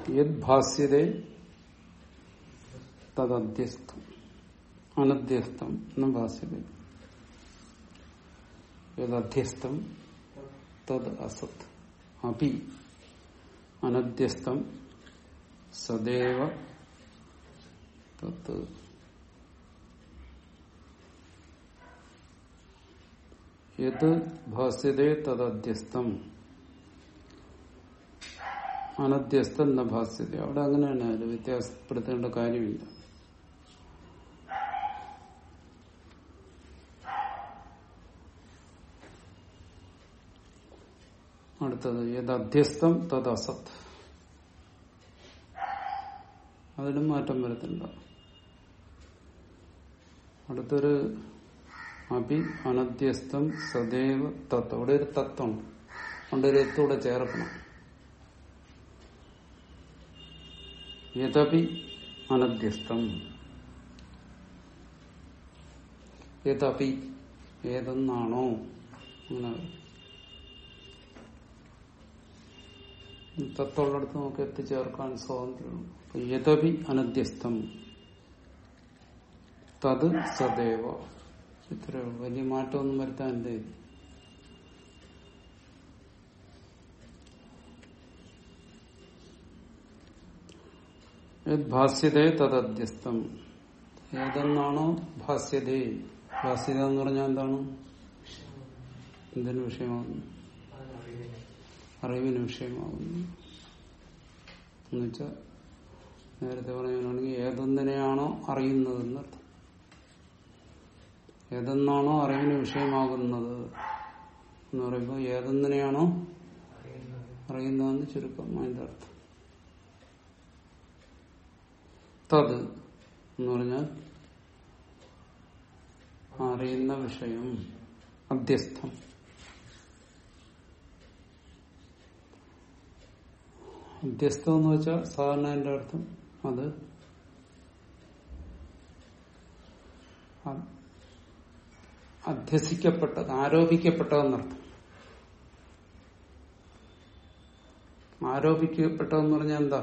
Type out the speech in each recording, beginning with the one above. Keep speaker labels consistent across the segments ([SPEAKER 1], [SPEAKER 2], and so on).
[SPEAKER 1] യത് ഭാസ്യതേ തദ്ധ്യസ്ഥം അനധ്യസ്ഥം എന്നും ഭാസ്യത യഥ്യസ്ഥം തത് അസത് അപി അനധ്യസ്ഥം സദേവ തത് യത് ഭാസ്യതേ തദ്ധ്യസ്ഥം അനധ്യസ്ഥം എന്ന ഭാസ്യത അവിടെ അങ്ങനെയാണ് അത് വ്യത്യാസപ്പെടുത്തേണ്ട കാര്യമില്ല അടുത്തത് ഏത് അധ്യസ്ഥം തത് അസത് അതിനും മാറ്റം വരുത്തില്ല അടുത്തൊരു അഭി അനധ്യസ്ഥം സദൈവ തത്വം അവിടെ ഒരു തത്വമുണ്ട് അതുകൊണ്ട് ഒരു എത്തൂടെ ചേർക്കണം യഥപി അനധ്യസ്ഥം യഥപി ഏതെന്നാണോ അങ്ങനെ തത്വമുള്ളിടത്ത് നമുക്ക് എത്തിച്ചേർക്കാൻ സ്വാതന്ത്ര്യമുണ്ട് അപ്പൊ യഥപി അനധ്യസ്ഥം തത് സദൈവ ഇത്ര വലിയ മാറ്റമൊന്നും വരുത്താൻ എന്തേ ഭാസ്യതേ തദ്ധ്യസ്ഥം ഏതെന്നാണോ ഭാസ്യതേ ഭാസ്യത എന്ന് പറഞ്ഞാൽ എന്താണ് എന്തിനു വിഷയമാകുന്നു അറിവിന് വിഷയമാകുന്നു എന്നുവെച്ചാൽ നേരത്തെ പറയുകയാണെങ്കിൽ ഏതൊന്നിനെയാണോ അറിയുന്നതെന്നർത്ഥം ഏതെന്നാണോ അറിവിന് വിഷയമാകുന്നത് എന്ന് പറയുമ്പോൾ ഏതൊന്നിനെയാണോ അറിയുന്നതെന്ന് ചുരുക്കം അതിന്റെ അർത്ഥം തത് എന്ന് പറഞ്ഞാൽ അറിയുന്ന വിഷയം അധ്യസ്ഥം അധ്യസ്ഥം എന്ന് വെച്ചാൽ സാധാരണ എന്റെ അർത്ഥം അത് അധ്യസിക്കപ്പെട്ടത് ആരോപിക്കപ്പെട്ടതെന്നർത്ഥം ആരോപിക്കപ്പെട്ടതെന്ന് പറഞ്ഞാൽ എന്താ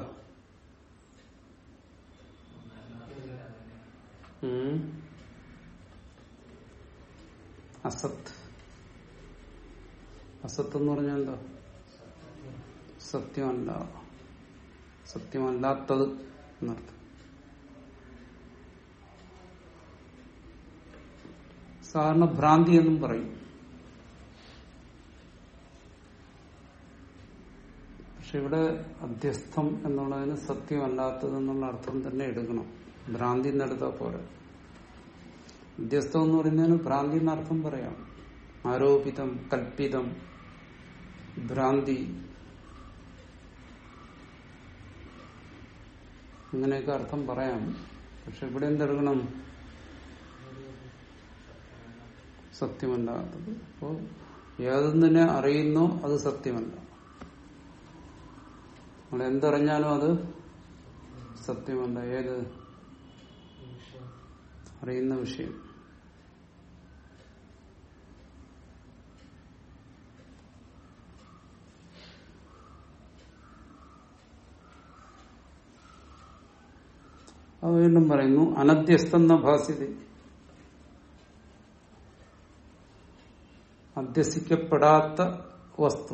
[SPEAKER 1] ഉം. അസത്ത് അസത്ത് എന്ന് പറഞ്ഞാൽ എന്താ സത്യമല്ല സത്യമല്ലാത്തത് എന്നർത്ഥം സാധാരണ ഭ്രാന്തി എന്നും പറയും പക്ഷെ ഇവിടെ അധ്യസ്ഥം എന്നുള്ളതിന് സത്യമല്ലാത്തത് എന്നുള്ള അർത്ഥം തന്നെ എടുക്കണം ഭ്രാന്തി എന്നെടുത്താൽ പോരാ അധ്യസ്ഥം എന്ന് പറയുന്നതിന് ഭ്രാന്തി എന്നർത്ഥം പറയാം ആരോപിതം കൽപ്പിതം ഭ്രാന്തി ഇങ്ങനെയൊക്കെ അർത്ഥം പറയാം പക്ഷെ ഇവിടെ എന്തെടുക്കണം സത്യമല്ലാത്തത് അപ്പോ ഏതൊന്നിനെ അറിയുന്നോ അത് സത്യമല്ല നമ്മൾ എന്തറിഞ്ഞാലും അത് സത്യമല്ല ഏത് അറിയുന്ന വിഷയം അത് വീണ്ടും പറയുന്നു അനധ്യസ്ഥന്ന ഭാസ്യത അധ്യസിക്കപ്പെടാത്ത വസ്തു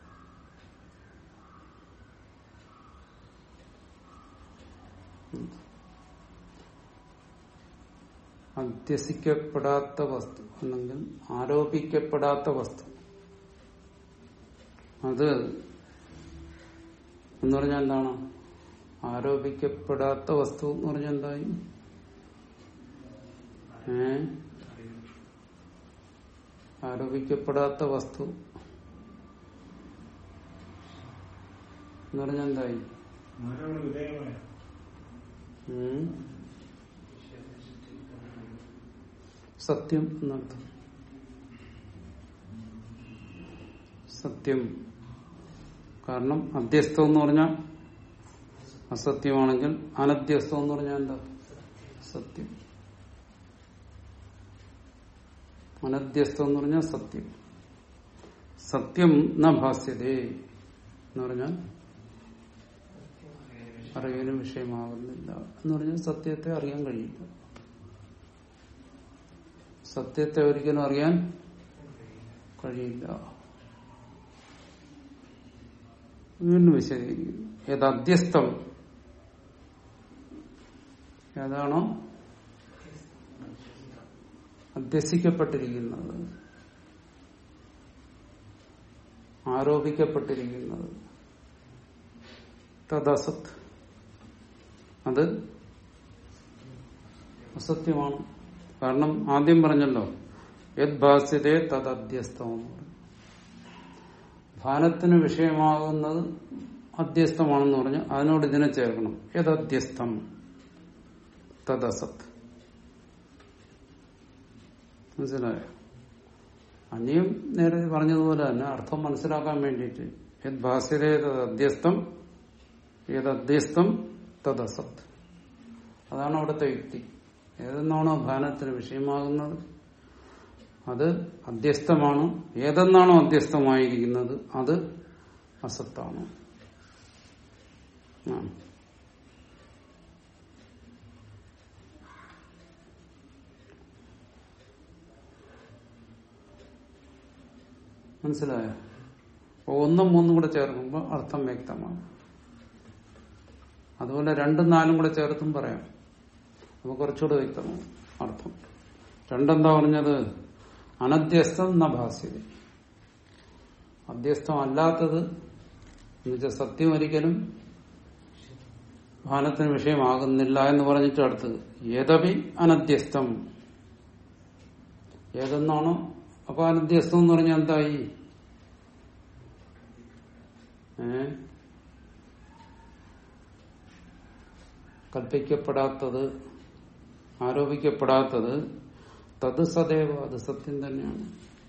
[SPEAKER 1] അധ്യസിക്കപ്പെടാത്ത വസ്തു അല്ലെങ്കിൽ ആരോപിക്കപ്പെടാത്ത വസ്തു അത് എന്ന് പറഞ്ഞാൽ എന്താണ് ആരോപിക്കപ്പെടാത്ത വസ്തു എന്ന് പറഞ്ഞാൽ എന്തായി ഏ ആരോപിക്കപ്പെടാത്ത വസ്തു എന്ന് പറഞ്ഞാൽ എന്തായി ഉം. സത്യം എന്നർത്ഥം സത്യം കാരണം അധ്യസ്ഥം എന്ന് പറഞ്ഞാൽ അസത്യമാണെങ്കിൽ അനധ്യസ്ഥം എന്ന് പറഞ്ഞാൽ എന്താ സത്യം അനധ്യസ്ഥം എന്ന് പറഞ്ഞാൽ സത്യം സത്യം ന ഭാസ്യതേ എന്ന് പറഞ്ഞാൽ അറിവിന് വിഷയമാകുന്നില്ല എന്ന് പറഞ്ഞാൽ സത്യത്തെ അറിയാൻ കഴിയില്ല സത്യത്തെ ഒരിക്കലും അറിയാൻ കഴിയില്ല വീണ്ടും വിശദീകരിക്കുന്നു ഏത് അധ്യസ്ഥം ഏതാണോ അധ്യസിക്കപ്പെട്ടിരിക്കുന്നത് ആരോപിക്കപ്പെട്ടിരിക്കുന്നത് തദസത് അത് അസത്യമാണ് കാരണം ആദ്യം പറഞ്ഞല്ലോ യത് ഭാസ്യതേ തദ്ധ്യസ്ഥമെന്ന് പറഞ്ഞു ഭാനത്തിന് വിഷയമാകുന്നത് അധ്യസ്ഥമാണെന്ന് പറഞ്ഞു അതിനോട് ഇതിനെ ചേർക്കണം യഥധ്യസ്ഥം തദസത് മനസ്സിലായോ അന്യം നേരെ പറഞ്ഞതുപോലെ തന്നെ അർത്ഥം മനസ്സിലാക്കാൻ വേണ്ടിയിട്ട് യത് ഭാസ്യതേ തദ്ധ്യസ്ഥം ഏതധ്യസ്ഥം തദസത് അതാണ് അവിടുത്തെ യുക്തി ഏതെന്നാണോ ഭാനത്തിന് വിഷയമാകുന്നത് അത് അധ്യസ്ഥമാണ് ഏതെന്നാണോ അധ്യസ്ഥമായിരിക്കുന്നത് അത് അസത്താണ് ആ. മനസ്സിലായോ അപ്പൊ ഒന്നും മൂന്നും കൂടെ ചേർക്കുമ്പോൾ അർത്ഥം വ്യക്തമാണ് അതുപോലെ രണ്ടും നാലും കൂടെ ചേർത്തും പറയാം അപ്പൊ കുറച്ചുകൂടെ വ്യക്തമാവും അർത്ഥം രണ്ടെന്താ പറഞ്ഞത് അനധ്യസ്ഥം ന ഭാസ്യത അധ്യസ്ഥമല്ലാത്തത് എന്നുവെച്ചാൽ സത്യം ഒരിക്കലും ഭാനത്തിന് വിഷയമാകുന്നില്ല എന്ന് പറഞ്ഞിട്ട് അടുത്തത് ഏതപി അനധ്യസ്ഥം ഏതെന്നാണോ അപ്പൊ അനധ്യസ്ഥം എന്ന് പറഞ്ഞാൽ എന്തായി ഏ കൽപ്പിക്കപ്പെടാത്തത് ആരോപിക്കപ്പെടാത്തത് തത് സദൈവ അത് സത്യം തന്നെയാണ്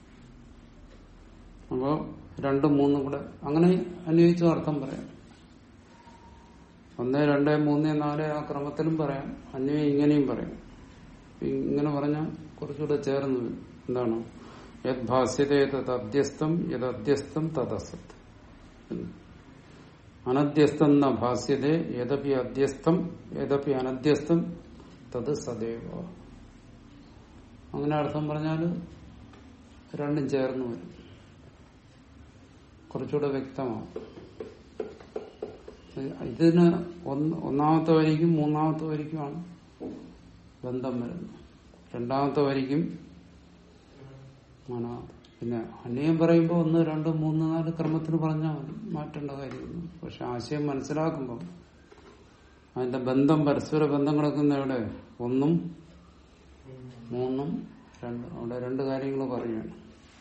[SPEAKER 1] അപ്പോ രണ്ടും മൂന്നും കൂടെ അങ്ങനെ അന്വയിച്ചും അർത്ഥം പറയാം ഒന്ന് രണ്ട് മൂന്ന് നാല് ആ ക്രമത്തിലും പറയാം അന്വയം ഇങ്ങനെയും പറയാം ഇങ്ങനെ പറഞ്ഞാൽ കുറച്ചുകൂടെ ചേർന്ന് വരും. എന്താണ് യത് ഭാസ്യതേ തത് അധ്യസ്ഥം യത് അധ്യസ്ഥം തദസത് അനധ്യസ്ഥം ന ഭാസ്യതേ യദപി അധ്യസ്ഥം യദപി അനധ്യസ്ഥം തത് സദൈവ അങ്ങനെ അർത്ഥം പറഞ്ഞാൽ രണ്ടും ചേർന്ന് വരും കുറച്ചുകൂടെ വ്യക്തമാവും ഇതിന് ഒന്ന് ഒന്നാമത്തെ വരിക്കും മൂന്നാമത്തെ വരിക്കുമാണ് ബന്ധം വരുന്നത് രണ്ടാമത്തെ വരിക്കും മൂന്നാമത്തെ പിന്നെ അന്യം പറയുമ്പോൾ ഒന്ന് രണ്ട് മൂന്ന് നാല് ക്രമത്തിന് പറഞ്ഞാൽ മതി മാറ്റേണ്ട കാര്യമൊന്നും പക്ഷെ ആശയം മനസ്സിലാക്കുമ്പോൾ അതിന്റെ ബന്ധം പരസ്പര ബന്ധം കിടക്കുന്ന എവിടെ ഒന്നും മൂന്നും രണ്ട് അവിടെ രണ്ട് കാര്യങ്ങൾ പറയുകയാണ്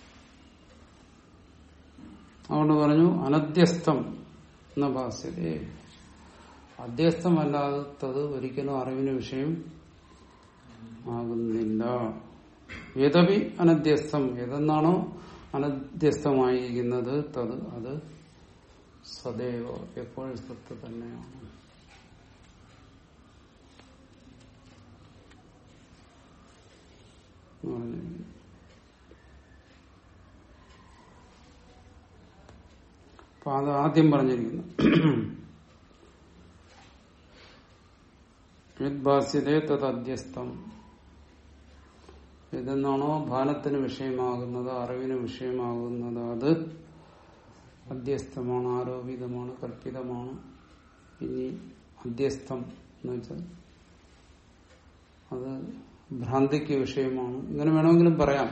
[SPEAKER 1] അതുകൊണ്ട് പറഞ്ഞു അനധ്യസ്ഥം എന്ന ഭാസ്യതേ അധ്യസ്ഥമല്ലാത്തത് ഒരിക്കലും അറിവിന് വിഷയം ആകുന്നില്ല ഏതപി അനധ്യസ്ഥം ഏതെന്നാണോ അനധ്യസ്ഥമായിരിക്കുന്നത് തത് അത് സദൈവ എപ്പോഴും സത്ത് തന്നെയാണ് എന്ന് പറഞ്ഞു. അപ്പൊ അത് ആദ്യം പറഞ്ഞിരിക്കുന്നു യദ്ഭാസ്യതേ തത് അധ്യസ്ഥം ഇതെന്നാണോ ഭാനത്തിന് വിഷയമാകുന്നത് അറിവിന് വിഷയമാകുന്നത് അത് അധ്യസ്ഥമാണ് ആരോപിതമാണ് കൽപ്പിതമാണ് ഇനി അധ്യസ്ഥം എന്ന് വെച്ചാൽ അത് ഭ്രാന്തിക്ക് വിഷയമാണ് ഇങ്ങനെ വേണമെങ്കിലും പറയാം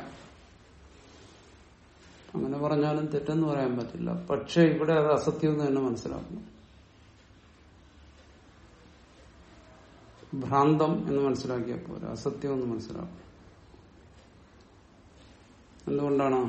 [SPEAKER 1] അങ്ങനെ പറഞ്ഞാലും തെറ്റെന്ന് പറയാൻ പറ്റില്ല പക്ഷെ ഇവിടെ അത് അസത്യം എന്ന് തന്നെ മനസ്സിലാക്കണം ഭ്രാന്തം എന്ന് മനസ്സിലാക്കിയാൽ പോരാ അസത്യം എന്ന് മനസ്സിലാക്കണം എന്തുകൊണ്ടാണ്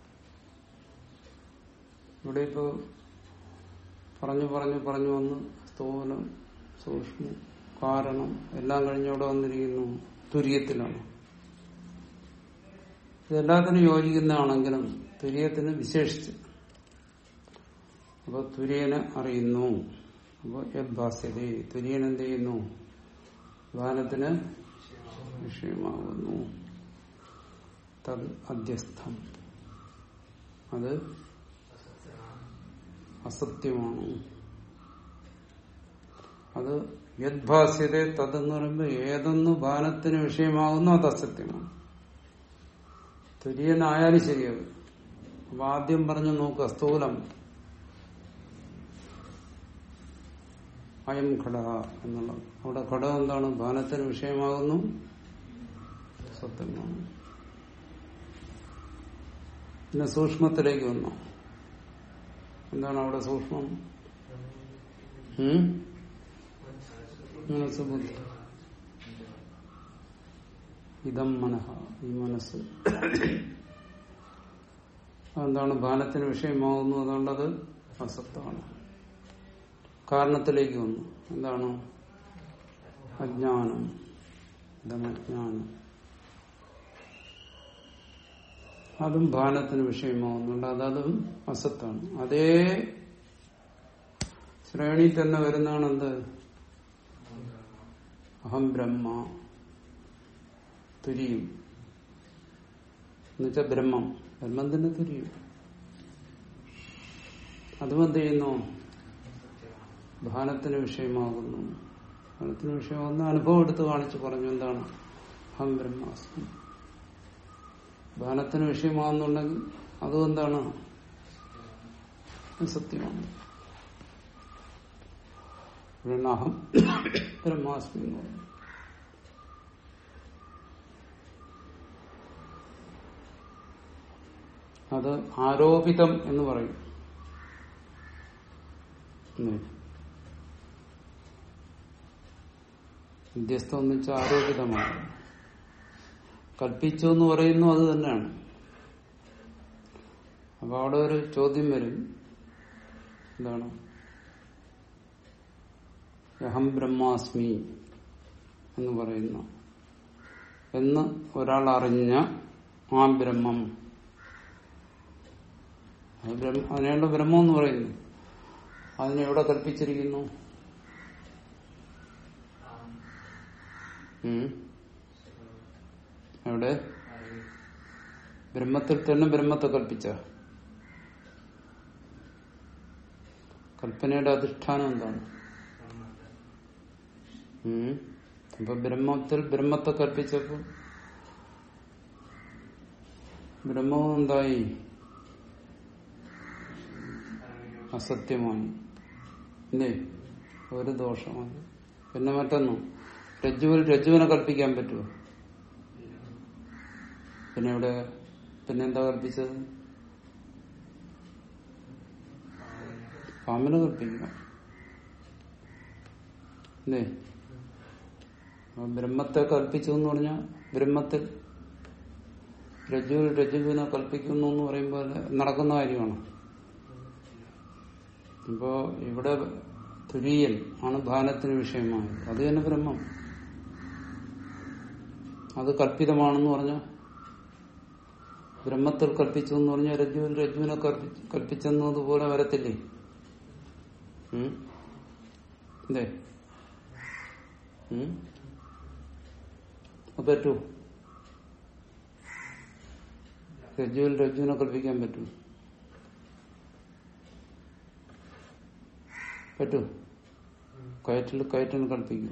[SPEAKER 1] ഇവിടെ ഇപ്പോ പറഞ്ഞു പറഞ്ഞു പറഞ്ഞു വന്ന് സ്ഥൂലം സൂക്ഷ്മം കാരണം എല്ലാം കഴിഞ്ഞ് അവിടെ വന്നിരിക്കുന്നു തുര്യത്തിലാണ് ഇതെല്ലാത്തിനും യോജിക്കുന്നതാണെങ്കിലും തുര്യത്തിന് വിശേഷിച്ച് അപ്പൊ തുര്യനെ അറിയുന്നു അപ്പൊ യദ്ഭാസ്യത തുര്യൻ എന്ത് ചെയ്യുന്നു ഗാനത്തിന് വിഷയമാകുന്നു തത് അധ്യസ്ഥം അത് അസത്യമാണ് അത് യദ്ഭാസ്യത തതെന്ന് പറയുമ്പോൾ ഏതൊന്ന് ഭാനത്തിന് വിഷയമാകുന്നു അത് അസത്യമാണ് തുര്യനായാലും ശരിയാവും അപ്പൊ ആദ്യം പറഞ്ഞു നോക്കുക സ്ഥൂലം അയം ഘടക എന്നുള്ളത് അവിടെ ഘടകം എന്താണ് ഭാനത്തിന് വിഷയമാകുന്നു സത്യമാണ് പിന്നെ സൂക്ഷ്മത്തിലേക്ക് വന്നു എന്താണ് അവിടെ സൂക്ഷ്മം ഉം? മനസ്സ് ബുദ്ധി ഇതം മനഃ ഈ മനസ്സ് അതെന്താണ് ബാലത്തിന് വിഷയമാകുന്നു അതുകൊണ്ടത് അസത്താണ് കാരണത്തിലേക്ക് വന്നു എന്താണ് അജ്ഞാനം ഇതമജ്ഞാനം അതും ബാലത്തിന് വിഷയമാകുന്നുണ്ട് അതതും അസത്താണ് അതേ ശ്രേണി തന്നെ വരുന്നതാണ് എന്ത് അഹം ബ്രഹ്മ തുരിയും എന്നുവെച്ചാൽ ബ്രഹ്മം ബ്രഹ്മം തന്നെ തുരിയും അതും എന്ത് ചെയ്യുന്നു ഭാനത്തിന് വിഷയമാകുന്നു ഭാനത്തിന് വിഷയമാകുന്ന അനുഭവം എടുത്ത് കാണിച്ച് പറഞ്ഞു എന്താണ് അഹം ബ്രഹ്മാസ്മി ഭാനത്തിന് വിഷയമാകുന്നുണ്ടെങ്കിൽ അതും എന്താണ് സത്യമാണ് ഇവിടെയാണ് അഹം ബ്രഹ്മാസ്മി എന്ന് പറയുന്നത് അത് ആരോപിതം എന്ന് പറയും ഉം. മധ്യസ്ഥം എന്ന് വെച്ചാൽ ആരോപിതമാണ് കൽപ്പിച്ചു എന്ന് പറയുന്നു അത് തന്നെയാണ് അപ്പൊ അവിടെ ഒരു ചോദ്യം വരും എന്താണ് അഹം ബ്രഹ്മാസ്മി എന്ന് പറയുന്നു എന്ന് ഒരാൾ അറിഞ്ഞ ആ ബ്രഹ്മം അത് ബ്രഹ്മ അതിനെയുള്ള ബ്രഹ്മം എന്ന് പറയുന്നു അതിനെ എവിടെ കൽപ്പിച്ചിരിക്കുന്നു ഉം. എവിടെ ബ്രഹ്മത്തിൽ തന്നെ ബ്രഹ്മത്തെ കൽപ്പിച്ച കൽപ്പനയുടെ അധിഷ്ഠാനം എന്താണ് ഉം. അപ്പൊ ബ്രഹ്മത്തിൽ ബ്രഹ്മത്തെ കൽപ്പിച്ചപ്പോൾ ബ്രഹ്മവും എന്തായി അസത്യമായി ഇല്ലേ ഒരു ദോഷമായി പിന്നെ മറ്റൊന്നും രജ്ജുവിൽ രജ്ജുവിനെ കൽപ്പിക്കാൻ പറ്റുമോ പിന്നെ ഇവിടെ പിന്നെ എന്താ കൽപ്പിച്ചത് പാമ്പിനെ കൽപ്പിക്കണം അല്ലേ അപ്പൊ ബ്രഹ്മത്തെ കൽപ്പിച്ചു എന്ന് പറഞ്ഞാൽ ബ്രഹ്മത്തിൽ രജ്ജുവിൽ രജ്ജുവിനെ കൽപ്പിക്കുന്നു എന്ന് പറയുമ്പോൾ നടക്കുന്ന കാര്യമാണ് ഇപ്പോ ഇവിടെ തുര്യൻ ആണ് ഭാനത്തിന് വിഷയമായത് അത് തന്നെ ബ്രഹ്മം അത് കൽപ്പിതമാണെന്ന് പറഞ്ഞ ബ്രഹ്മത്തിൽ കൽപ്പിച്ചു എന്ന് പറഞ്ഞാൽ രജ്ജുവിൽ രജ്ജുവിനെ കൽപ്പി- കൽപ്പിച്ചെന്നതുപോലെ വരത്തില്ലേ ഉം? എന്തേ ഉം? അത് പറ്റൂ രജ്ജുവിൽ രജ്ജുവിനെ കൽപ്പിക്കാൻ പറ്റൂ പറ്റൂ കയറ്റിൽ കയറ്റിന് കൽപ്പിക്കും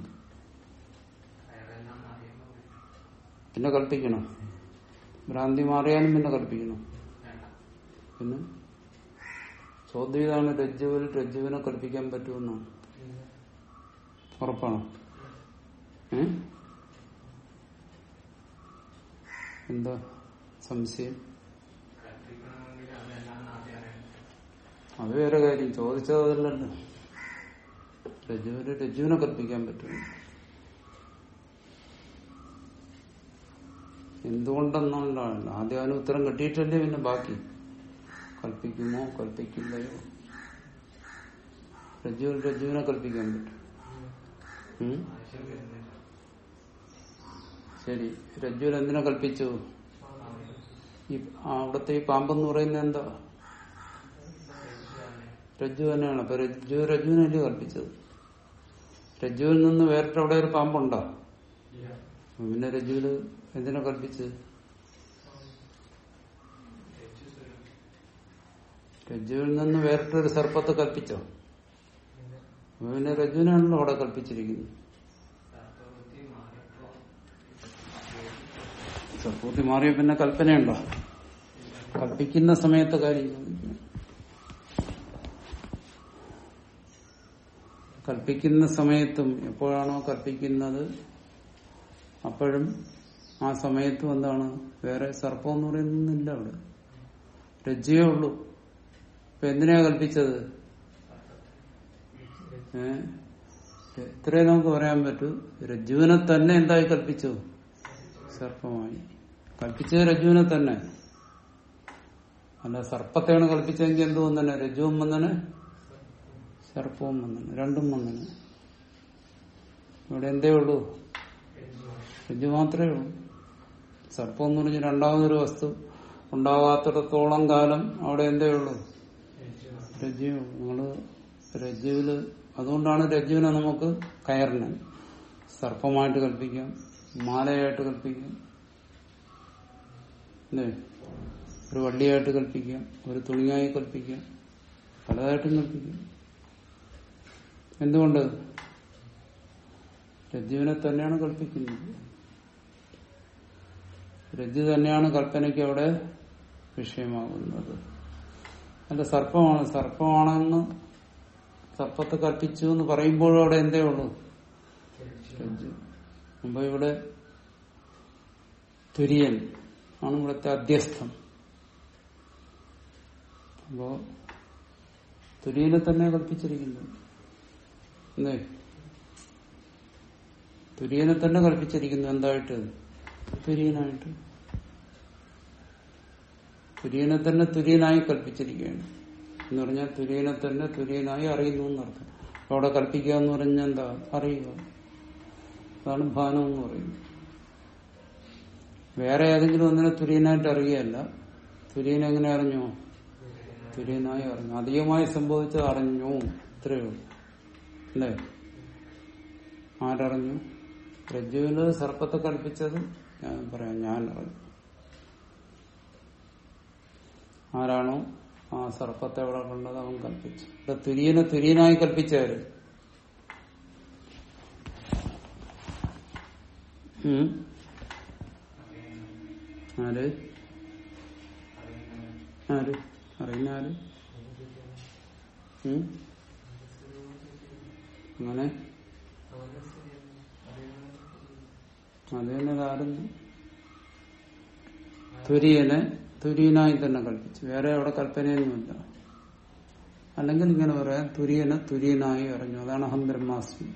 [SPEAKER 1] പിന്നെ കൽപ്പിക്കണം ഭ്രാന്തി മാറിയാലും പിന്നെ കൽപ്പിക്കണം പിന്നെ ചോദ്യം ഇതാണ് രജ്ജുവിൽ രജ്ജുവിനെ കൽപ്പിക്കാൻ പറ്റുമെന്നാണ് ഉറപ്പാണോ ഏ എന്താ സംശയം അത് വേറെ കാര്യം ചോദിച്ചത് അതല്ലല്ലോ രജ്ജുവിന് രജ്ജുവിനെ കൽപ്പിക്കാൻ പറ്റും എന്തുകൊണ്ടെന്നുള്ളതാണ് ആദ്യം അതിന് ഉത്തരം കിട്ടിയിട്ടല്ലേ പിന്നെ ബാക്കി കൽപ്പിക്കുമോ കൽപ്പിക്കില്ലയോ രജ്ജുവിൽ രജ്ജുവിനെ കൽപ്പിക്കാൻ പറ്റും ഉം? ശരി രജ്ജുവിൽ എന്തിനെ കൽപ്പിച്ചു ഈ ആ, അവിടുത്തെ ഈ പാമ്പെന്ന് പറയുന്നത് എന്താ രജ്ജു തന്നെയാണ് അപ്പൊ രജ്ജു രജ്ജുവിനല്ലേ കൽപ്പിച്ചത് രജ്ജുവിൽ നിന്ന് വേറിട്ട് അവിടെ ഒരു പാമ്പുണ്ടോ അപ്പൊ പിന്നെ രജ്ജുവില് എന്തിനാ കൽപ്പിച്ചത് രജ്ജുവിൽ നിന്ന് വേറിട്ടൊരു സർപ്പത്തെ കൽപ്പിച്ചോ അപ്പൊ പിന്നെ രജുവിനാണല്ലോ അവിടെ കൽപ്പിച്ചിരിക്കുന്നത് സർപ്പൂർത്തി മാറിയ പിന്നെ കൽപ്പനയുണ്ടോ കൽപ്പിക്കുന്ന സമയത്തെ കാര്യം ചോദിക്കുന്നു കൽപ്പിക്കുന്ന സമയത്തും എപ്പോഴാണോ കൽപ്പിക്കുന്നത് അപ്പോഴും ആ സമയത്തും എന്താണ് വേറെ സർപ്പം എന്ന് പറയുന്നില്ല അവിടെ രജ്ജയേ ഉള്ളൂ ഇപ്പൊ എന്തിനാ കൽപ്പിച്ചത് ഏ ഇത്രേ നമുക്ക് പറയാൻ പറ്റൂ രജ്ജുവിനെ തന്നെ എന്തായി കൽപ്പിച്ചു സർപ്പമായി കൽപ്പിച്ചത് രജ്ജുവിനെ തന്നെ അല്ല സർപ്പത്തെയാണ് കൽപ്പിച്ചതെങ്കിൽ എന്ത് വന്നനെ രജ്ജുവും വന്നനെ സർപ്പവും വന്നനെ രണ്ടും വന്നനെ ഇവിടെ എന്തേ ഉള്ളൂ രജ്ജു മാത്രമേ ഉള്ളൂ സർപ്പം എന്ന് പറഞ്ഞ രണ്ടാമതൊരു വസ്തു ഉണ്ടാകാത്തിടത്തോളം കാലം അവിടെ എന്തേ ഉള്ളൂ രജ്ജു നിങ്ങള് രജ്ജുവില് അതുകൊണ്ടാണ് രജ്ജുവിനെ നമുക്ക് കയറിന് സർപ്പമായിട്ട് കൽപ്പിക്കാം മാലയായിട്ട് കൽപ്പിക്കാം അല്ലേ ഒരു വള്ളിയായിട്ട് കൽപ്പിക്കാം ഒരു തുണിയായി കൽപ്പിക്കാം പലതായിട്ടും കൽപ്പിക്കാം എന്തുകൊണ്ട് രജ്ജുവിനെ തന്നെയാണ് കൽപ്പിക്കുന്നത് രജ്ജു തന്നെയാണ് കൽപ്പനയ്ക്ക് അവിടെ വിഷയമാകുന്നത് അല്ല സർപ്പമാണ് സർപ്പമാണെന്ന് സർപ്പത്തെ കൽപ്പിച്ചു എന്ന് പറയുമ്പോഴും അവിടെ എന്തേ ഉള്ളൂ രജ്ജു മുമ്പ് ഇവിടെ തുര്യൻ ആണ് ഇവിടുത്തെ അധ്യസ്ഥം അപ്പോ തുര്യനെ തന്നെ കൽപ്പിച്ചിരിക്കുന്നത് എന്തേ തുര്യനെ തന്നെ കൽപ്പിച്ചിരിക്കുന്നു എന്തായിട്ട് തുര്യനായിട്ട് തുര്യനെ തന്നെ തുര്യനായി കൽപ്പിച്ചിരിക്കുകയാണ് എന്ന് പറഞ്ഞാൽ തുര്യനെ തന്നെ തുര്യനായി അറിയുന്നു എന്നർത്ഥം അപ്പൊ അവിടെ കൽപ്പിക്കുക എന്ന് പറഞ്ഞാൽ എന്താ അറിയുക അതാണ് ഭാനം എന്ന് പറയുന്നത് വേറെ ഏതെങ്കിലും ഒന്നിനെ തുര്യനായിട്ട് അറിയുകയല്ല തുര്യൻ എങ്ങനെ അറിഞ്ഞു തുര്യനായി അറിഞ്ഞു അധികമായി സംഭവിച്ചത് അറിഞ്ഞു ഇത്രയേ ഉള്ളൂ അല്ലേ ആരറിഞ്ഞു രജ്ജുവിന് സർപ്പത്തെ കൽപ്പിച്ചത് ഞാൻ പറയാം ഞാൻ അറിഞ്ഞു ആരാണോ ആ സർപ്പത്തെ അവിടെ കണ്ടത് അവൻ കൽപ്പിച്ചു ഇവിടെ തുര്യനെ തുര്യനായി കൽപ്പിച്ചാര് ഉം? ആര് ആര് അറിയുന്ന ആര് ഉം? അങ്ങനെ അത് തന്നെ ഇതായിരുന്നു തുര്യനെ തുര്യനായി തന്നെ കൽപ്പിച്ചു വേറെ അവിടെ കൽപ്പനയൊന്നുമില്ല അല്ലെങ്കിൽ ഇങ്ങനെ പറയാം തുര്യനെ തുര്യനായി അറിഞ്ഞു അതാണ് അഹം ബ്രഹ്മാസ്മി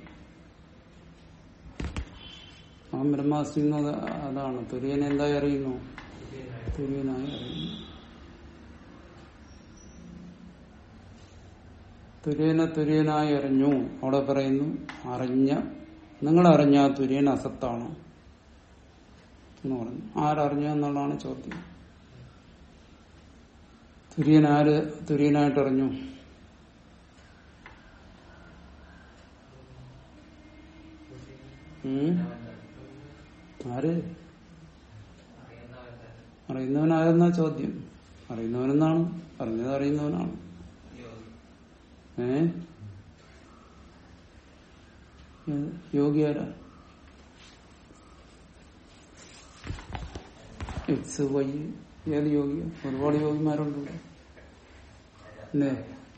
[SPEAKER 1] അഹം ബ്രഹ്മാസ്മി എന്നത് അതാണ് തുര്യനെ എന്തായി അറിയുന്നു തുര്യനായി അറിയുന്നു തുര്യനെ തുര്യനായി അറിഞ്ഞു അവിടെ പറയുന്നു അറിഞ്ഞ നിങ്ങൾ അറിഞ്ഞ ആ തുര്യൻ അസത്താണ് എന്ന് പറഞ്ഞു ആരറിഞ്ഞു എന്നുള്ളതാണ് ചോദ്യം തുര്യൻ ആര് തുര്യനായിട്ട് അറിഞ്ഞു ഉം? ആര് അറിയുന്നവനാരെന്നാ ചോദ്യം അറിയുന്നവനെന്നാണ് അറിഞ്ഞത് അറിയുന്നവനാണ് ഏ യോഗി ആരാ എക്സ് വൈ ഏത് യോഗി ഒരുപാട് യോഗിമാരുണ്ട് ഇവിടെ അല്ലേ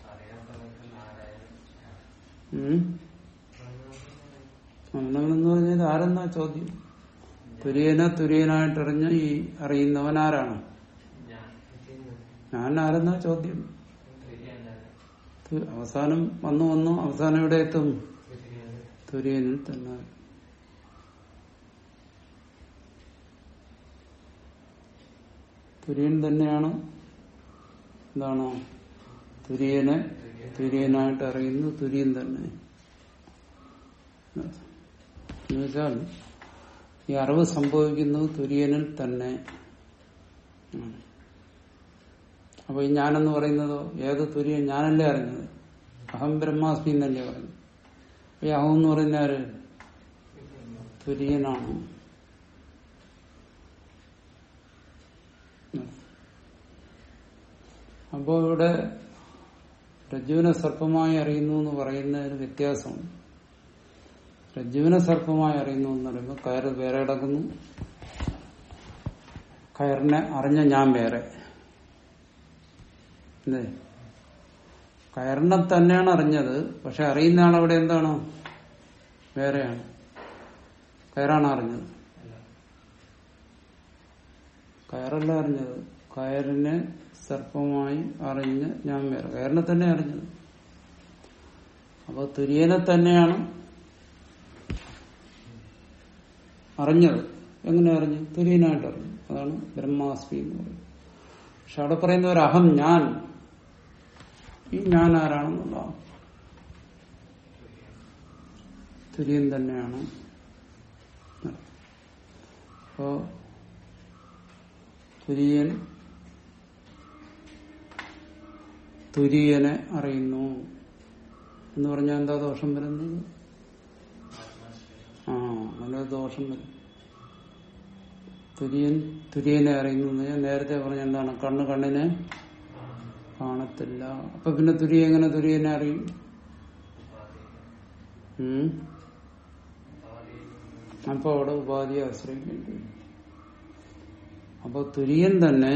[SPEAKER 1] അവനവനെന്ന് പറഞ്ഞത് ആരെന്നാ ചോദ്യം തുര്യനെ തുര്യനായിട്ടറിഞ്ഞ ഈ അറിയുന്നവൻ ആരാണ് ഞാൻ ആരെന്നാ ചോദ്യം തു- അവസാനം വന്നു വന്നു അവസാനം ഇവിടെ എത്തും തുര്യനിൽ തന്നെ തുര്യൻ തന്നെയാണ് എന്താണോ തുര്യനെ തുര്യനായിട്ട് അറിയുന്നു തുര്യൻ തന്നെ എന്നുവെച്ചാൽ ഈ അറിവ് സംഭവിക്കുന്നത് തുര്യനിൽ തന്നെ ആണ്. അപ്പൊ ഈ ഞാനെന്ന് പറയുന്നതോ ഏത് തുര്യൻ ഞാനല്ലേ അറിഞ്ഞത് അഹം ബ്രഹ്മാസ്മി എന്നല്ലേ പറഞ്ഞു ഈ അഹം എന്ന് പറയുന്ന ആര് തുര്യനാണ് അപ്പോ ഇവിടെ രജ്ജുവിനെ സർപ്പമായി അറിയുന്നു എന്ന് പറയുന്നതിന് വ്യത്യാസമുണ്ട് രജ്ജുവിനെ സർപ്പമായി അറിയുന്നു എന്ന് പറയുമ്പോൾ കയറ് വേറെ കിടക്കുന്നു കയറിനെ അറിഞ്ഞ ഞാൻ വേറെ അല്ലേ കയറിനെ തന്നെയാണ് അറിഞ്ഞത് പക്ഷെ അറിയുന്ന ആളവിടെ എന്താണ് വേറെയാണ് കയറാണ് അറിഞ്ഞത് കയറല്ല അറിഞ്ഞത് കയറിനെ സർപ്പമായി അറിഞ്ഞ് ഞാൻ വേറെ കയറിനെ തന്നെ അറിഞ്ഞത് അപ്പൊ തുര്യനെ തന്നെയാണ് അറിഞ്ഞത് എങ്ങനെ അറിഞ്ഞു തുര്യനായിട്ട് അറിഞ്ഞു അതാണ് ബ്രഹ്മാസ്മി എന്ന് പറയുന്നത് പക്ഷെ അവിടെ പറയുന്ന ഒരു അഹം ഞാൻ ഈ ഞാൻ ആരാണെന്നുള്ളതാണ് തുര്യൻ തന്നെയാണ് അപ്പോ തുര്യൻ തുര്യനെ അറിയുന്നു എന്ന് പറഞ്ഞാൽ എന്താ ദോഷം വരുന്നത് ആ അങ്ങനെ ദോഷം വരും തുര്യൻ തുര്യനെ അറിയുന്നു എന്ന് ഞാൻ നേരത്തെ പറഞ്ഞ എന്താണ് കണ്ണ് കണ്ണിനെ കാണത്തില്ല അപ്പൊ പിന്നെ തുര്യ എങ്ങനെ തുര്യനെ അറിയും ഉം അപ്പൊ അവിടെ ഉപാധിയെ ആശ്രയിക്കേണ്ടി വരും അപ്പൊ തുര്യൻ തന്നെ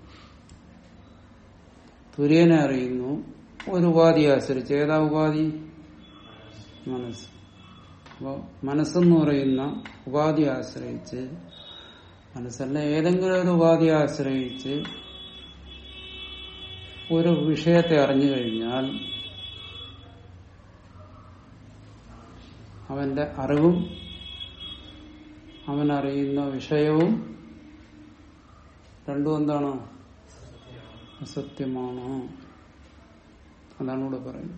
[SPEAKER 1] തുര്യനെ അറിയുന്നു ഒരു ഉപാധിയെ ആശ്രയിച്ച് ഏതാ ഉപാധി മനസ്സ് അപ്പൊ മനസ്സെന്ന് പറയുന്ന ഉപാധിയെ ആശ്രയിച്ച് മനസ്സല്ല ഏതെങ്കിലും ഒരു ഉപാധിയെ ആശ്രയിച്ച് ഒരു വിഷയത്തെ അറിഞ്ഞു കഴിഞ്ഞാൽ അവന്റെ അറിവും അവൻ അറിയുന്ന വിഷയവും രണ്ടും എന്താണ് അസത്യമാണ് അതാണ് ഇവിടെ പറയുന്നത്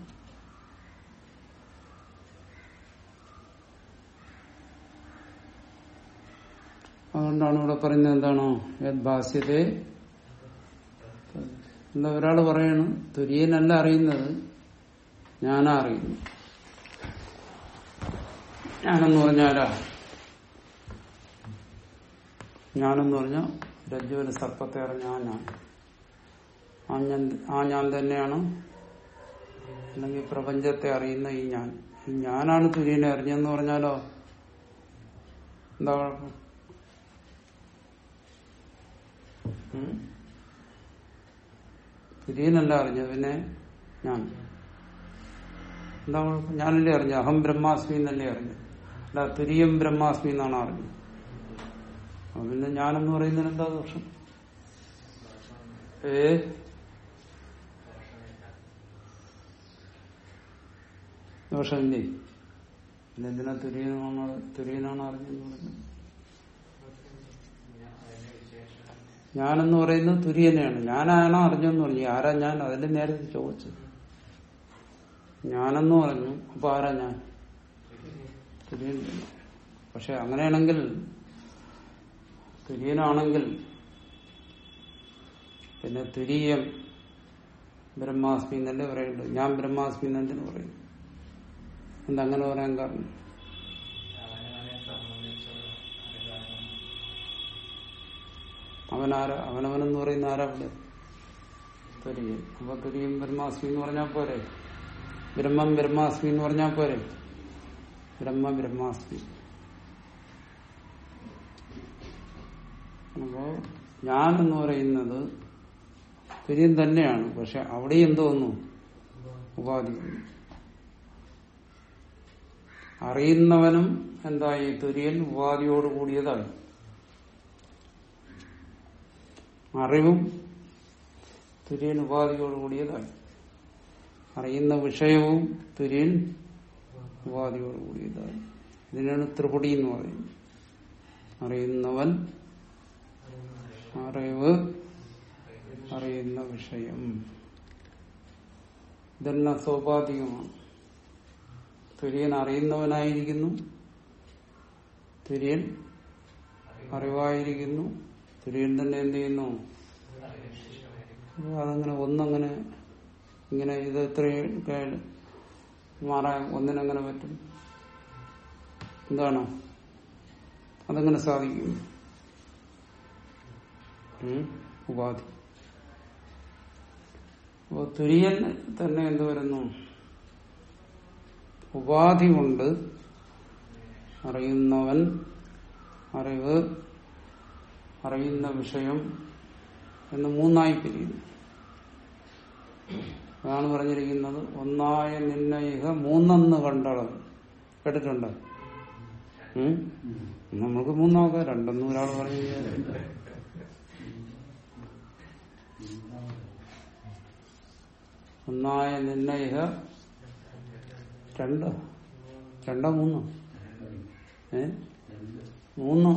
[SPEAKER 1] അതുകൊണ്ടാണ് ഇവിടെ പറയുന്നത് എന്താണോ ഭാസ്യത്തെ എന്താ ഒരാൾ പറയണു തുര്യനല്ല അറിയുന്നത് ഞാനാ അറിയുന്നു ഞാനെന്ന് പറഞ്ഞാലാ ഞാനെന്ന് പറഞ്ഞാൽ രജ്ജുവിന് സർപ്പത്തെ അറിഞ്ഞ ആ ഞാൻ ആ ഞാൻ ആ ഞാൻ തന്നെയാണ് അല്ലെങ്കിൽ പ്രപഞ്ചത്തെ അറിയുന്ന ഈ ഞാൻ ഈ ഞാനാണ് തുര്യനെ അറിഞ്ഞെന്ന് പറഞ്ഞാലോ എന്താ കുഴപ്പം ഉം? തുര്യനല്ല അറിഞ്ഞത് പിന്നെ ഞാൻ എന്താ കുഴപ്പം ഞാനല്ലേ അറിഞ്ഞു അഹം ബ്രഹ്മാസ്മി എന്നല്ലേ അറിഞ്ഞു അല്ല തുര്യം ബ്രഹ്മാസ്മി എന്നാണ് അറിഞ്ഞത് അപ്പൊ പിന്നെ ഞാനെന്ന് പറയുന്നതിന് എന്താ ദോഷം ഏ ദോഷമില്ലേ പിന്നെ എന്തിനാ തുര്യനാണ് തുര്യനാണ് അറിഞ്ഞെന്ന് പറയുന്നത് ഞാനെന്ന് പറയുന്നത് തുര്യനെയാണ് ഞാനാണോ അറിഞ്ഞെന്ന് പറഞ്ഞു ആരാ ഞാൻ അതിന്റെ നേരത്തെ ചോദിച്ചത് ഞാനെന്ന് പറഞ്ഞു അപ്പൊ ആരാ ഞാൻ തുര്യൻ തന്നെ. പക്ഷെ അങ്ങനെയാണെങ്കിൽ തുര്യനാണെങ്കിൽ പിന്നെ തുരീയം ബ്രഹ്മാസ്മി എന്നല്ലേ പറയുന്നുണ്ട് ഞാൻ ബ്രഹ്മാസ്മി എന്നെന്തിനു പറയും എന്താ അങ്ങനെ പറയാൻ കാരണം അവനാര അവനവനെന്ന് പറയുന്ന ആരാ ഇവിടെ തുര്യം അപ്പൊ തുര്യം ബ്രഹ്മാസ്മി എന്ന് പറഞ്ഞാൽ പോരെ ബ്രഹ്മം ബ്രഹ്മാസ്മി എന്ന് പറഞ്ഞാൽ പോരെ ബ്രഹ്മ ബ്രഹ്മാസ്മി അപ്പോ ഞാൻ എന്ന് പറയുന്നത് തുര്യം തന്നെയാണ് പക്ഷെ അവിടെ എന്തോന്നു ഉപാധി വന്നു. അറിയുന്നവനും എന്തായി തുര്യൻ ഉപാധിയോട് കൂടിയതായി അറിവും തുര്യൻ ഉപാധിയോട് കൂടിയതായി അറിയുന്ന വിഷയവും തുര്യൻ ഉപാധിയോട് കൂടിയതായി ഇതിനാണ് ത്രിപുടി എന്ന് പറയുന്നത് അറിയുന്നവൻ അറിവ് അറിയുന്ന വിഷയം ഇതെല്ലാം സ്വാഭാവികമാണ് തുര്യൻ അറിയുന്നവനായിരിക്കുന്നു തുര്യൻ അറിവായിരിക്കുന്നു തുര്യൻ തന്നെ എന്ത് ചെയ്യുന്നു അപ്പൊ അതങ്ങനെ ഒന്നങ്ങനെ ഇങ്ങനെ ഇത് ഇത്രയും കേ- മാറാൻ ഒന്നിനെങ്ങനെ പറ്റും എന്താണ് അതെങ്ങനെ സാധിക്കും ഉം? ഉപാധി അപ്പോ തുര്യൻ തന്നെ എന്ത് വരുന്നു ഉപാധി കൊണ്ട് അറിയുന്നവൻ അറിവ് അറിയുന്ന വിഷയം എന്ന് മൂന്നായി പിരിയുന്നു അതാണ് പറഞ്ഞിരിക്കുന്നത് ഒന്നായ നിന്ന ഇഹ മൂന്നെന്ന് കണ്ടളവ് കേട്ടിട്ടുണ്ട് ഉം? നമുക്ക് മൂന്നാക്കാം രണ്ടെന്ന് ഒരാൾ പറഞ്ഞു കഴിഞ്ഞാൽ ഒന്നായ നിന്ന ഇഹ രണ്ട് രണ്ടോ മൂന്നോ ഏ മൂന്ന്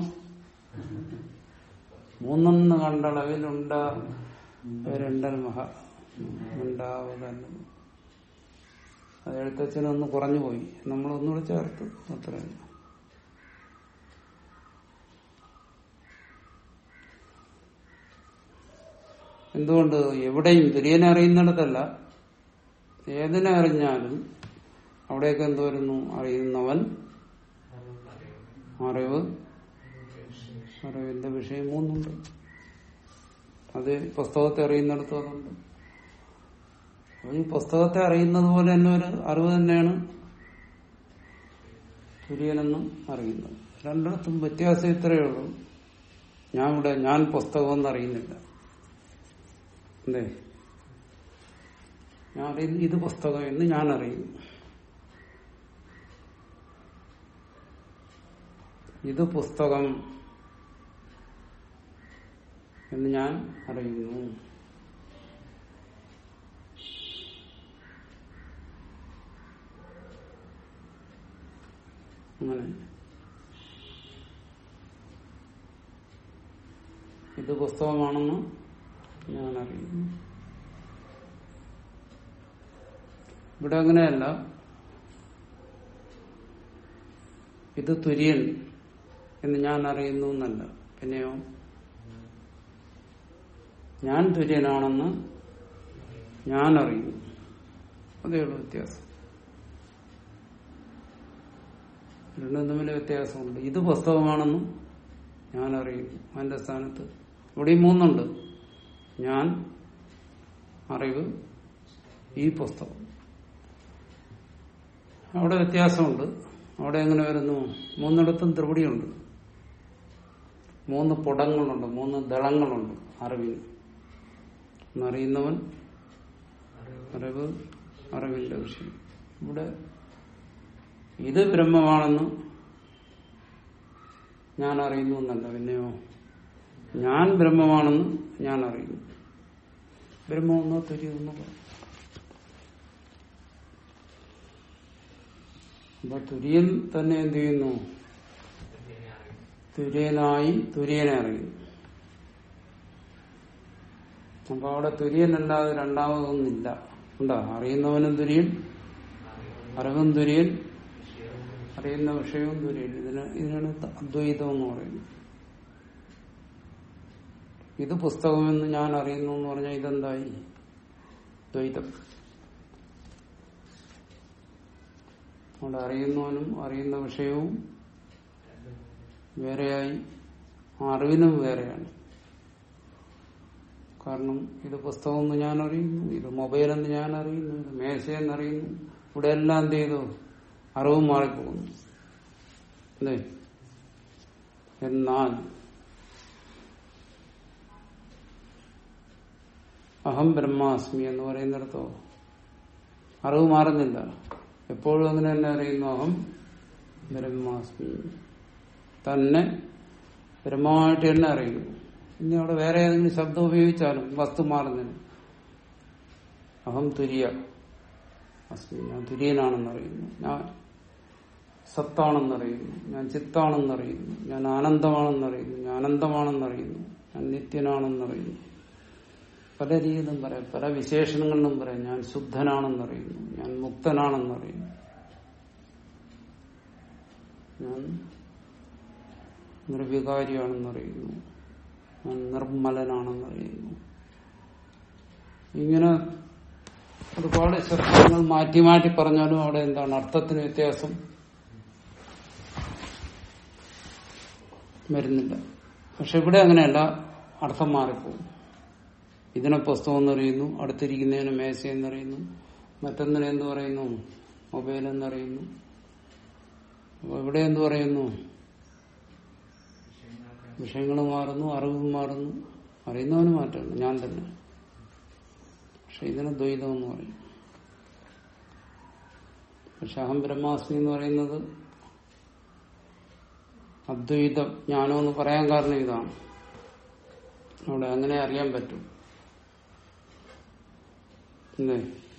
[SPEAKER 1] മൂന്നെന്ന് കണ്ടളവിലുണ്ട രണ്ടൽ മഹ ഉണ്ടാവുകയെന്ന് അത് എഴുത്തച്ഛനൊന്ന് കുറഞ്ഞു പോയി നമ്മളൊന്നുകൂടെ ചേർത്തു അത്രയും എന്തുകൊണ്ട് എവിടെയും തുര്യനെ അറിയുന്നിടത്തല്ല ഏതിനെ അറിഞ്ഞാലും അവിടെയൊക്കെ എന്ത് വരുന്നു അറിയുന്നവൻ അറിവ് അറിവിന്റെ വിഷയം മൂന്നുണ്ട് അത് പുസ്തകത്തെ അറിയുന്നിടത്തും അതുണ്ട് അപ്പൊ ഈ പുസ്തകത്തെ അറിയുന്നത് പോലെ തന്നെ ഒരു അറിവ് തന്നെയാണ് തുര്യനെന്നും അറിയുന്നത് രണ്ടിടത്തും വ്യത്യാസം ഇത്രയേ ഉള്ളൂ ഞാൻ ഇവിടെ ഞാൻ പുസ്തകം എന്ന് അറിയുന്നില്ല അല്ലേ ഞാൻ അറിയുന്നു ഇത് പുസ്തകം എന്ന് ഞാൻ അറിയുന്നു ഇത് പുസ്തകം എന്ന് ഞാൻ അറിയുന്നു അങ്ങനെ ഇത് പുസ്തകമാണെന്ന് ഞാൻ അറിയുന്നു ഇവിടെ അങ്ങനെയല്ല ഇത് തുര്യൻ എന്ന് ഞാൻ അറിയുന്നു എന്നല്ല പിന്നെയോ ഞാൻ തുര്യനാണെന്ന് ഞാൻ അറിയുന്നു അതേ ഉള്ളൂ വ്യത്യാസം രണ്ടും തമ്മിൽ വ്യത്യാസമുണ്ട് ഇത് പുസ്തകമാണെന്നും ഞാൻ അറിയുന്നു അതിന്റെ സ്ഥാനത്ത് ഇവിടെ മൂന്നുണ്ട് ഞാൻ അറിവ് ഈ പുസ്തകം അവിടെ വ്യത്യാസമുണ്ട് അവിടെ എങ്ങനെ വരുന്നു മൂന്നിടത്തും ത്രിപുടിയുണ്ട് മൂന്ന് പുടങ്ങളുണ്ട് മൂന്ന് ദളങ്ങളുണ്ട് അറിവിന് എന്നറിയുന്നവൻ അറിവ് അറിവിന്റെ വിഷയം ഇവിടെ ഇത് ബ്രഹ്മമാണെന്ന് ഞാൻ അറിയുന്നു എന്നല്ല പിന്നെയോ ഞാൻ ബ്രഹ്മമാണെന്ന് ഞാൻ അറിയുന്നു ബ്രഹ്മമെന്നോ തുര്യമെന്നോ പറയും അപ്പൊ തുര്യൻ തന്നെ എന്ത് ചെയ്യുന്നു തുര്യനായി തുര്യനെ അറിയുന്നു അപ്പൊ അവിടെ തുര്യനല്ലാതെ രണ്ടാമതൊന്നില്ല ഉണ്ടോ അറിയുന്നവനും തുര്യൻ അറിവും തുര്യൻ അറിയുന്ന വിഷയവും തുര്യൻ ഇതിന് ഇതിനാണ് അദ്വൈതം എന്ന് പറയുന്നത് ഇത് പുസ്തകമെന്ന് ഞാൻ അറിയുന്നു എന്ന് പറഞ്ഞാൽ ഇതെന്തായി ദ്വൈതം അവിടെ അറിയുന്നവനും അറിയുന്ന വിഷയവും വേറെയായി ആ അറിവിനും വേറെയാണ് കാരണം ഇത് പുസ്തകമെന്ന് ഞാൻ അറിയുന്നു ഇത് മൊബൈലെന്ന് ഞാൻ അറിയുന്നു ഇത് മേശയെന്നറിയുന്നു ഇവിടെ എല്ലാം എന്ത് ചെയ്തു അറിവ് മാറിപ്പോകുന്നു അല്ലേ എന്നാൽ അഹം ബ്രഹ്മാസ്മി എന്ന് പറയുന്നിടത്തോ അറിവ് മാറുന്നില്ല എപ്പോഴും അങ്ങനെ തന്നെ അറിയുന്നു അഹം ബ്രഹ്മാസ്മി തന്നെ ബ്രഹ്മമായിട്ട് തന്നെ അറിയുന്നു ഇനി അവിടെ വേറെ ഏതെങ്കിലും ശബ്ദം ഉപയോഗിച്ചാലും വസ്തു മാറുന്നില്ല അഹം തുര്യ അസ്മി ഞാൻ തുര്യനാണെന്നറിയുന്നു ഞാൻ സത്താണെന്നറിയുന്നു ഞാൻ ചിത്താണെന്നറിയുന്നു ഞാൻ ആനന്ദമാണെന്നറിയുന്നു ഞാൻ അനന്തമാണെന്നറിയുന്നു ഞാൻ നിത്യനാണെന്നറിയുന്നു പല രീതിയിലും പറയാം പല വിശേഷണങ്ങളിലും പറയാം ഞാൻ ശുദ്ധനാണെന്നറിയുന്നു ഞാൻ മുക്തനാണെന്നറിയുന്നു ഞാൻ നിർവികാരിയാണെന്നറിയുന്നു ഞാൻ നിർമ്മലനാണെന്നറിയുന്നു ഇങ്ങനെ ഒരുപാട് ശബ്ദങ്ങൾ മാറ്റി മാറ്റി പറഞ്ഞാലും അവിടെ എന്താണ് അർത്ഥത്തിന് വ്യത്യാസം വരുന്നില്ല പക്ഷെ ഇവിടെ അങ്ങനെയല്ല അർത്ഥം മാറിപ്പോകും ഇതിനെ പുസ്തകം എന്നറിയുന്നു അടുത്തിരിക്കുന്നതിന് മേശ എന്നറിയുന്നു മറ്റൊന്നിനെ എന്ത് പറയുന്നു മൊബൈൽ എന്നറിയുന്നു അപ്പൊ ഇവിടെ എന്ത് പറയുന്നു വിഷയങ്ങൾ മാറുന്നു അറിവ് മാറുന്നു അറിയുന്നവന് മാറ്റമുണ്ട് ഞാൻ തന്നെ പക്ഷെ ഇതിന് ദ്വൈതം എന്ന് പറയും പക്ഷെ അഹം ബ്രഹ്മാസ്മി എന്ന് പറയുന്നത് അദ്വൈത ജ്ഞാനം എന്ന് പറയാൻ കാരണം ഇതാണ് അവിടെ അങ്ങനെ അറിയാൻ പറ്റും അല്ലേ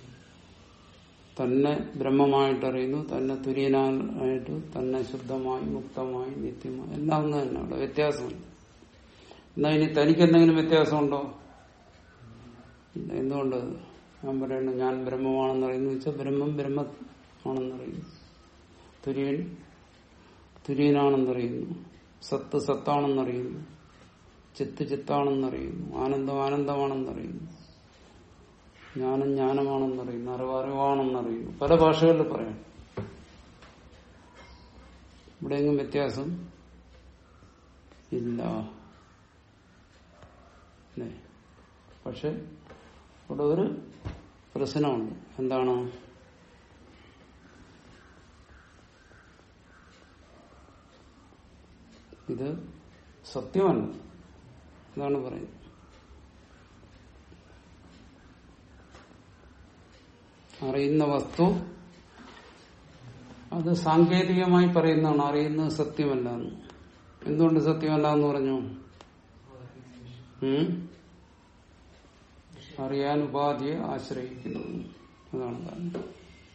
[SPEAKER 1] തന്നെ ബ്രഹ്മമായിട്ട് അറിയുന്നു തന്നെ തുര്യനായിട്ട് തന്നെ ശുദ്ധമായി മുക്തമായി നിത്യമായി എല്ലാം ഒന്ന് തന്നെ അവിടെ വ്യത്യാസമില്ല എന്നാ ഇനി തനിക്ക് എന്തെങ്കിലും വ്യത്യാസമുണ്ടോ ഇല്ല എന്തുകൊണ്ട് ഞാൻ പറയുന്നു ഞാൻ ബ്രഹ്മമാണെന്ന് അറിയുന്നു വെച്ചാൽ ബ്രഹ്മം ബ്രഹ്മമാണെന്നറിയുന്നു തുര്യൻ തുര്യനാണെന്നറിയുന്നു സത്ത് സത്താണെന്നറിയുന്നു ചിത്ത് ചിത്താണെന്നറിയുന്നു ആനന്ദം ആനന്ദമാണെന്നറിയുന്നു ജ്ഞാനം ജ്ഞാനമാണെന്നറിയുന്നു അറിവ് അറിവാണെന്നറിയുന്നു പല ഭാഷകളിൽ പറയാം ഇവിടെയെങ്കിലും വ്യത്യാസം ഇല്ല അല്ലേ പക്ഷെ ഇവിടെ ഒരു പ്രശ്നമുണ്ട് എന്താണ് ഇത് സത്യമല്ല അതാണ് പറയുന്നത് അറിയുന്ന വസ്തു അത് സാങ്കേതികമായി പറയുന്നതാണ് അറിയുന്നത് സത്യമല്ല എന്ന് എന്തുകൊണ്ട് സത്യമല്ല എന്ന് പറഞ്ഞു ഉം? അറിയാൻ ഉപാധിയെ ആശ്രയിക്കുന്നു അതാണ് കാരണം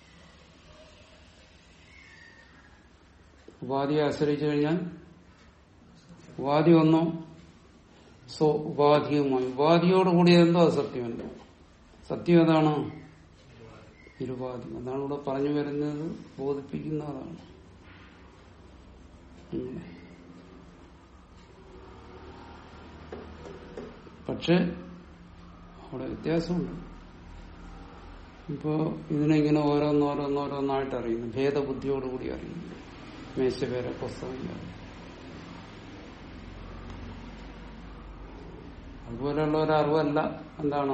[SPEAKER 1] ഉപാധിയെ ആശ്രയിച്ചു കഴിഞ്ഞാൽ ഉപാധി ഒന്നോ സ്വ ഉപാധിയുമായി ഉപാധിയോടുകൂടി എന്തോ അത് സത്യമല്ല സത്യം ഏതാണ് നിരുപാധി അതാണ് ഇവിടെ പറഞ്ഞു വരുന്നത് ബോധിപ്പിക്കുന്നതാണ് അങ്ങനെ. പക്ഷെ അവിടെ വ്യത്യാസമുണ്ട് ഇപ്പോ ഇതിനെങ്ങനെ ഓരോന്നോരോന്നോരോന്നായിട്ട് അറിയുന്നു ഭേദബുദ്ധിയോടുകൂടി അറിയുന്നു മേശപേരെ പുസ്തകം അതുപോലെയുള്ള ഒരു അറിവല്ല എന്താണ്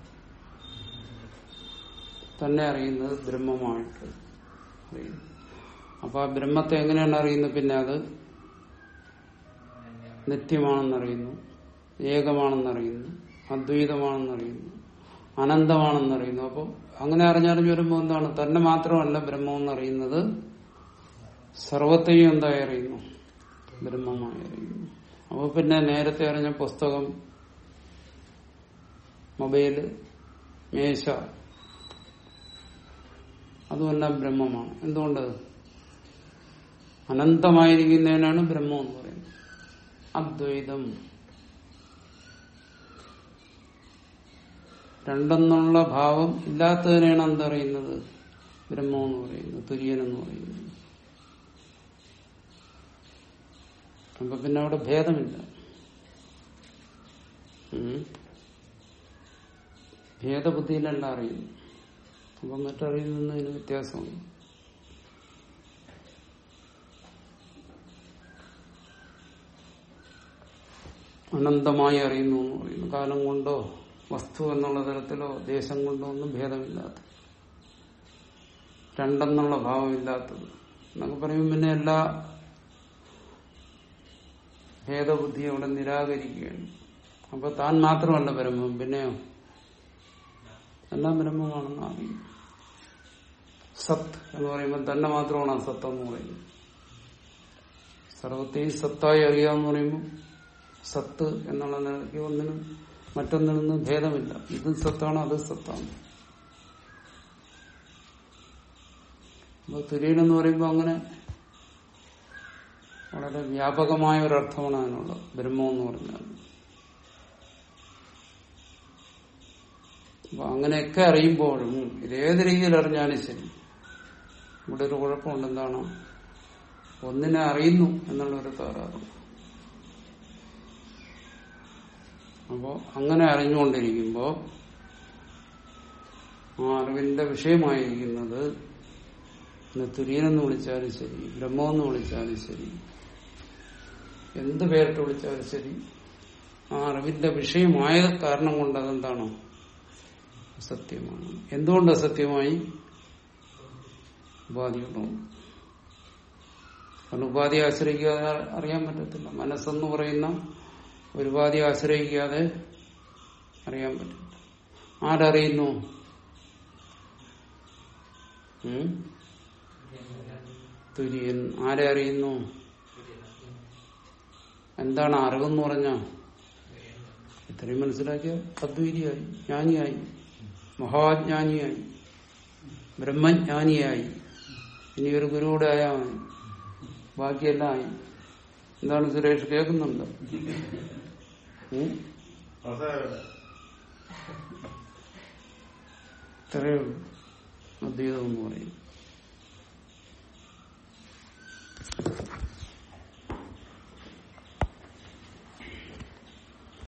[SPEAKER 1] തന്നെ അറിയുന്നത് ബ്രഹ്മമായിട്ട് അറിയുന്നു അപ്പൊ ആ ബ്രഹ്മത്തെ എങ്ങനെയാണ് അറിയുന്നത് പിന്നെ അത് നിത്യമാണെന്നറിയുന്നു ഏകമാണെന്നറിയുന്നു അദ്വൈതമാണെന്നറിയുന്നു അനന്തമാണെന്നറിയുന്നു അപ്പോൾ അങ്ങനെ അറിഞ്ഞറിഞ്ഞു വരുമ്പോൾ എന്താണ് തന്നെ മാത്രമല്ല ബ്രഹ്മം എന്നറിയുന്നത് സർവത്തെയും എന്തായി അറിയുന്നു ബ്രഹ്മമായി അറിയുന്നു അപ്പോൾ പിന്നെ നേരത്തെ അറിഞ്ഞ പുസ്തകം മൊബൈല് മേശ അതുമെല്ലാം ബ്രഹ്മമാണ് എന്തുകൊണ്ട് അനന്തമായിരിക്കുന്നതിനാണ് ബ്രഹ്മം എന്ന് പറയുന്നത് അദ്വൈതം രണ്ടെന്നുള്ള ഭാവം ഇല്ലാത്തതിനെയാണ് എന്തറിയുന്നത് ബ്രഹ്മം എന്ന് പറയുന്നത് തുര്യൻ എന്ന് പറയുന്നത് അപ്പൊ പിന്നെ അവിടെ ഭേദമില്ല ഉം. ഭേദബുദ്ധിയിലല്ല അറിയുന്നു അപ്പൊ മറ്ററിയുന്നതിന് വ്യത്യാസമുണ്ട് അനന്തമായി അറിയുന്നു എന്ന് പറയുന്നു കാലം കൊണ്ടോ വസ്തു എന്നുള്ള തരത്തിലോ ദേശം കൊണ്ടോ ഒന്നും ഭേദമില്ലാത്ത രണ്ടെന്നുള്ള ഭാവമില്ലാത്തത് എന്നൊക്കെ പറയുമ്പോൾ പിന്നെ എല്ലാ ഭേദബുദ്ധിയെ അവിടെ നിരാകരിക്കുകയാണ് അപ്പൊ താൻ മാത്രമല്ല ബ്രഹ്മം പിന്നെയോ എല്ലാം ബ്രഹ്മമാണെന്ന് അറിയും സത്ത് എന്ന് പറയുമ്പോൾ തന്നെ മാത്രമാണ് ആ സത്ത് എന്ന് പറയുന്നത് സർവത്തെയും സത്തായി അറിയാമെന്ന് പറയുമ്പോൾ സത്ത് എന്നുള്ള നിലയ്ക്ക് ഒന്നിനും മറ്റൊന്നിൽ നിന്ന് ഭേദമില്ല ഇത് സത്താണ് അത് സത്താണ് അപ്പൊ തുര്യൻ എന്ന് പറയുമ്പോൾ അങ്ങനെ വളരെ വ്യാപകമായ ഒരർത്ഥമാണ് അതിനുള്ളത് ബ്രഹ്മം എന്ന് പറഞ്ഞാൽ അപ്പൊ അങ്ങനെയൊക്കെ അറിയുമ്പോഴും ഇതേത് രീതിയിൽ അറിഞ്ഞാലും ശരി ഇവിടെ ഒരു കുഴപ്പമുണ്ട് എന്താണ് ഒന്നിനെ അറിയുന്നു എന്നുള്ളൊരു തകരാറുണ്ട് അപ്പോ അങ്ങനെ അറിഞ്ഞുകൊണ്ടിരിക്കുമ്പോ ആ അറിവിന്റെ വിഷയമായിരിക്കുന്നത് ഇന്ന് തുര്യനെന്ന് വിളിച്ചാലും ശരി ബ്രഹ്മമെന്ന് വിളിച്ചാലും ശരി എന്ത് പേരിട്ട് വിളിച്ചാലും ശരി ആ അറിവിന്റെ വിഷയമായ കാരണം കൊണ്ട് അതെന്താണോ അസത്യമാണ് എന്തുകൊണ്ട് അസത്യമായി ഉപാധിയുള്ളതുകൊണ്ട് കാരണം ഉപാധിയെ ആശ്രയിക്കാതെ അറിയാൻ പറ്റത്തില്ല മനസ്സെന്ന് പറയുന്ന ഒരു ഉപാധിയെ ആശ്രയിക്കാതെ അറിയാൻ പറ്റില്ല ആരറിയുന്നു ഉം? തുര്യൻ ആരെ അറിയുന്നു എന്താണ് അറിവെന്ന് പറഞ്ഞ ഇത്രയും മനസ്സിലാക്കിയ അദ്വൈതിയായി ജ്ഞാനിയായി മഹാജ്ഞാനിയായി ബ്രഹ്മജ്ഞാനിയായി ഇനി ഒരു ഗുരുവിടെ ആയാൽ മതി ബാക്കിയെല്ലാം ആയി എന്താണ് സുരേഷ് കേൾക്കുന്നുണ്ടോ ഉം? ഇത്രയേ ഉള്ളൂ അദ്വൈതം എന്ന് പറയും